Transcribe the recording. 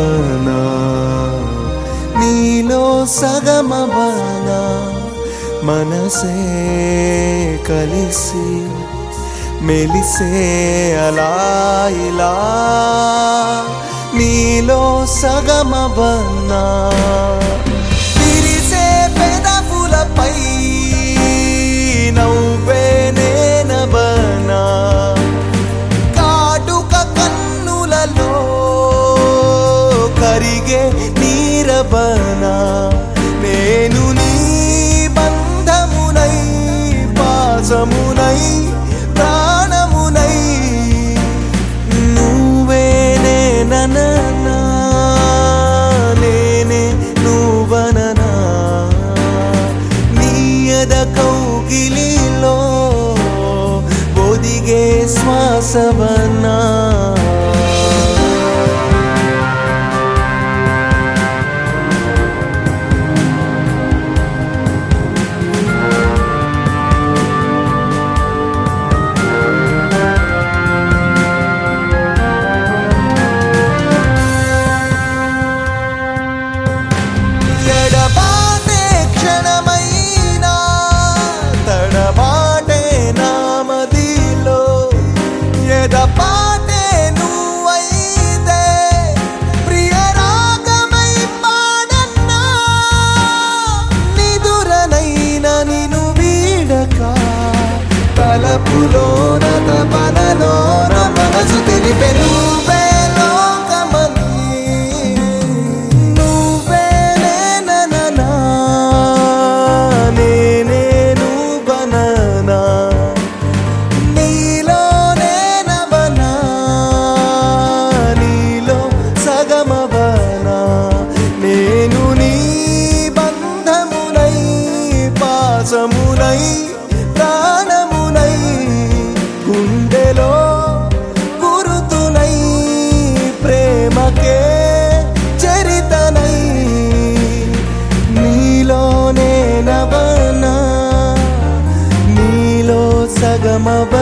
నేనవనా నీలో సగమవనా మనసే కలిసి మెలిసే అలా ఇలా నీలో సగమవన్నా విరిసే పెదవులపై నవ్వే నేనవనా కాటుక కన్నులలో కరిగే నీరబనా నేను నీ బంధమునై పాసమునై ప్రాణమునై నువ్వే నేననా నేనే నువ్వననా నీయద కౌగిలిలో ఒదిగే శ్వాసవనా ఎడబాటే క్షణమైనా తడబాటే నామదిలో ఎడబాటే నువ్వైతే ప్రియ రాగమై పాడన్నా నిదురనైన నిను వీడక తలపులోన తపనలోన మనసు తెలిపే నువ్వే లోకమని నువ్వే నేననా నేనే నువ్వననా నీలో నేనవనా నీలో సగమవనా నేను నీ బంధమునై పాసమునై ప్రాణమునై గుండెలో గురుతునై ప్రేమకే చరితనై నీలో నేనవనా నీలో సగమవ